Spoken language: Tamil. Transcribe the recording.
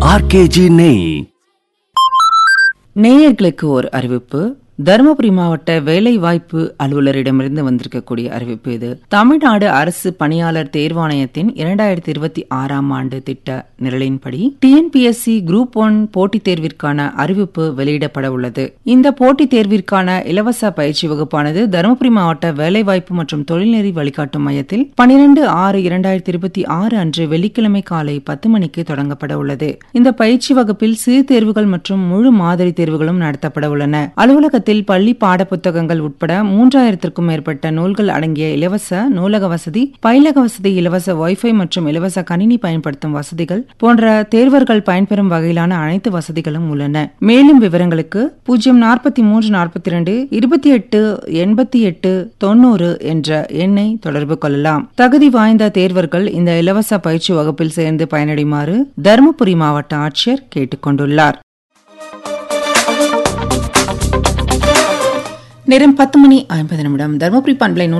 ஆர்கேஜி நெய் நேயர்களுக்கு ஒரு அறிவிப்பு தருமபுரி மாவட்ட வேலை வாய்ப்பு அலுவலரிடமிருந்து வந்திருக்கக்கூடிய அறிவிப்பு இது தமிழ்நாடு அரசு பணியாளர் தேர்வாணையத்தின் இரண்டாயிரத்தி இருபத்தி ஆறாம் ஆண்டு திட்ட நிரலின்படி டிஎன்பிஎஸ்சி குரூப் ஒன் போட்டித் தேர்விற்கான அறிவிப்பு வெளியிடப்பட உள்ளது இந்த போட்டித் தேர்விற்கான இலவச பயிற்சி வகுப்பானது தருமபுரி மாவட்ட வேலைவாய்ப்பு மற்றும் தொழில்நெறி வழிகாட்டும் மையத்தில் பனிரெண்டு ஆறு இரண்டாயிரத்தி இருபத்தி ஆறு அன்று வெள்ளிக்கிழமை காலை பத்து மணிக்கு தொடங்கப்பட உள்ளது இந்த பயிற்சி வகுப்பில் சிறு தேர்வுகள் மற்றும் முழு மாதிரி தேர்வுகளும் நடத்தப்பட உள்ளன அலுவலகத்தில் பள்ளி பாடப்புத்தகங்கள் உட்பட மூன்றாயிரத்திற்கும் மேற்பட்ட நூல்கள் அடங்கிய இலவச நூலக வசதி பயிலக வசதி இலவச வைஃபை மற்றும் இலவச கணினி பயன்படுத்தும் வசதிகள் போன்ற தேர்வர்கள் பயன்பெறும் வகையிலான அனைத்து வசதிகளும் உள்ளன மேலும் விவரங்களுக்கு பூஜ்ஜியம் நாற்பத்தி மூன்று நாற்பத்தி இரண்டு இருபத்தி எட்டு எண்பத்தி எட்டு தொண்ணூறு என்ற எண்ணை தொடர்பு கொள்ளலாம் தகுதி வாய்ந்த தேர்வர்கள் இந்த இலவச பயிற்சி வகுப்பில் சேர்ந்து பயனடையுமாறு தருமபுரி மாவட்ட ஆட்சியர் கேட்டுக் கொண்டுள்ளார் நேரம் பத்து மணி ஐம்பது நிமிடம் தருமபுரி பண்பலை